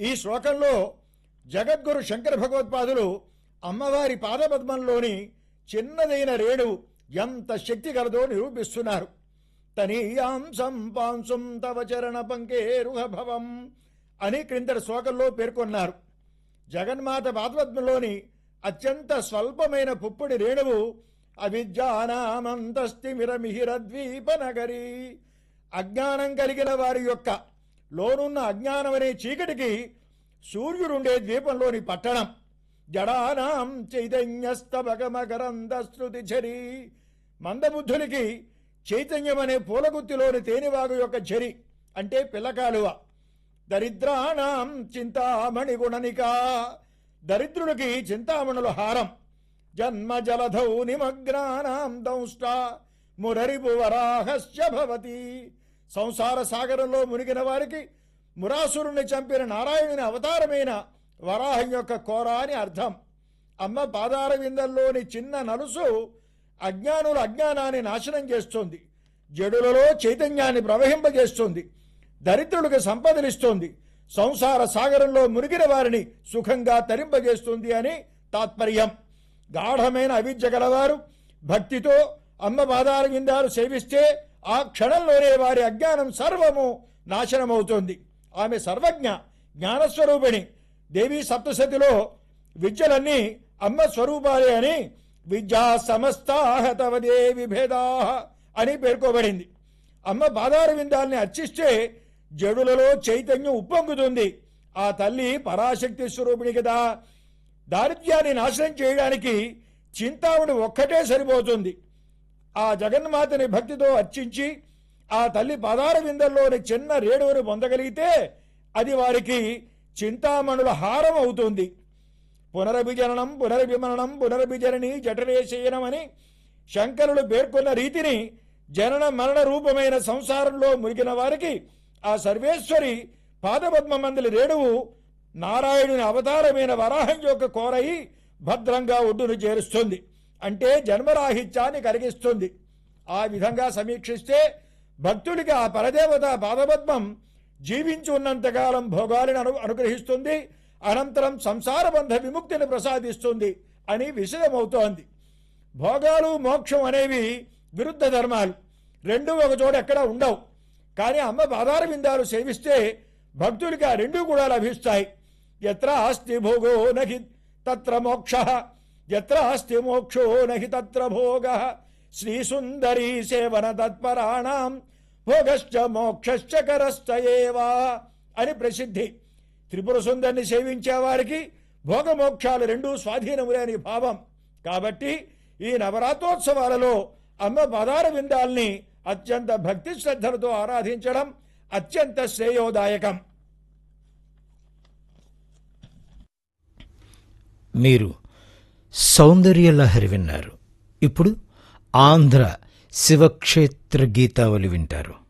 ఈ శ్లోకంలో జగద్గురు శంకర భగవత్పాదులు అమ్మవారి పాదపద్మంలోని చిన్నదైన రేణు ఎంత శక్తి కలదో నిరూపిస్తున్నారు తనీయాంసం పాంసుం తవ చరణ పంకేరుహ భవం అని క్రిందటి శ్లోకంలో పేర్కొన్నారు జగన్మాత పాదపద్మంలోని అత్యంత స్వల్పమైన పుప్పొడి రేణువు అవిద్యానామంతస్తిమిరమిహిరద్వీప నగరి అజ్ఞానం కలిగిన వారి యొక్క లోనున్న అజ్ఞానం అనే చీకటికి సూర్యుడుండే ద్వీపంలోని పట్టణం జడానాం చైతన్యస్తమగమకరంద శృతి ఝరి మందబుద్ధులకి చైతన్యం అనే పూలగుత్తిలోని తేనెవాగు యొక్క ఝరి అంటే పిల్లకాలువ దరిద్రాణం చింతామణి గుణనిక దరిద్రులకి చింతామణుల హారం జన్మ జలధౌ నిమగ్నానాం దంష్ట మురరిపు వరాహస్య భవతి సంసార సాగరంలో మునిగిన వారికి మురాసురుణ్ణి చంపిన నారాయణుని అవతారమైన వరాహం యొక్క కోర అని అర్థం అమ్మ పాదార విందల్లోని చిన్న నలుసు అజ్ఞానుల అజ్ఞానాన్ని నాశనం చేస్తుంది జడులలో చైతన్యాన్ని ప్రవహింపజేస్తుంది దరిద్రులకు సంపదనిస్తుంది సంసార సాగరంలో మునిగిన వారిని సుఖంగా తరింపజేస్తుంది అని తాత్పర్యం గాఢమైన అవిద్య గలవారు భక్తితో అమ్మ పాదాల విందాలు సేవిస్తే ఆ క్షణంలోనే వారి అజ్ఞానం సర్వము నాశనమవుతుంది ఆమె సర్వజ్ఞ జ్ఞానస్వరూపిణి దేవి సప్తశతిలో విద్యలన్నీ అమ్మ స్వరూపాలే అని విద్యా సమస్తాహ తవ దేవి భేదాహ అని పేర్కోబడింది అమ్మ పాదార విందాల్ని అర్చిస్తే జడులలో చైతన్యం ఉప్పొంగుతుంది ఆ తల్లి పరాశక్తి స్వరూపిణి కదా దారిద్ర్యాన్ని నాశనం చేయడానికి చింతామణి ఒక్కటే సరిపోతుంది ఆ జగన్మాతని భక్తితో అర్చించి ఆ తల్లి పదార విందల్లోని చిన్న రేణువును పొందగలిగితే అది వారికి చింతామణుల హారం అవుతుంది పునరభిజననం పునరభిమరణం పునరభిజనని జఠరే శయనమని శంకరులు పేర్కొన్న రీతిని జనన మరణ రూపమైన సంసారంలో మురిగిన వారికి ఆ సర్వేశ్వరి పాదపద్మమందలి రేణువు నారాయణుని అవతారమైన వరాహం యొక్క కోరయి భద్రంగా ఒడ్డును చేరుస్తుంది అంటే జన్మరాహిత్యాన్ని కలిగిస్తుంది ఆ విధంగా సమీక్షిస్తే భక్తుడికి ఆ పరదేవత పాదపద్మం జీవించి ఉన్నంతకాలం భోగాలను అను అనుగ్రహిస్తుంది అనంతరం సంసార బంధ విముక్తిని ప్రసాదిస్తుంది అని విషదమవుతోంది భోగాలు మోక్షం అనేవి విరుద్ధ ధర్మాలు రెండు ఒక చోట ఎక్కడ ఉండవు కానీ అమ్మ పాదార విందాలు సేవిస్తే భక్తులకి ఆ రెండు కూడా లభిస్తాయి ఎత్ర అస్తి భోగో నహి తత్ర మోక్ష ఎత్ర అస్తి మోక్షో నహి తత్ర భోగ శ్రీసుందరీ సేవన తత్పరాణం భోగశ్చ మోక్షశ్చ కరస్తయేవా అని ప్రసిద్ధి త్రిపుర సుందరిని సేవించే వారికి భోగమోక్షాలు రెండూ స్వాధీనములే అని భావం కాబట్టి ఈ నవరాత్రోత్సవాలలో అమ్మ పదార విందాల్ని అత్యంత భక్తి శ్రద్ధలతో ఆరాధించడం అత్యంత శ్రేయోదాయకం మీరు సౌందర్యలహరి విన్నారు ఇప్పుడు ఆంధ్ర శివక్షేత్ర గీతావళి వింటారు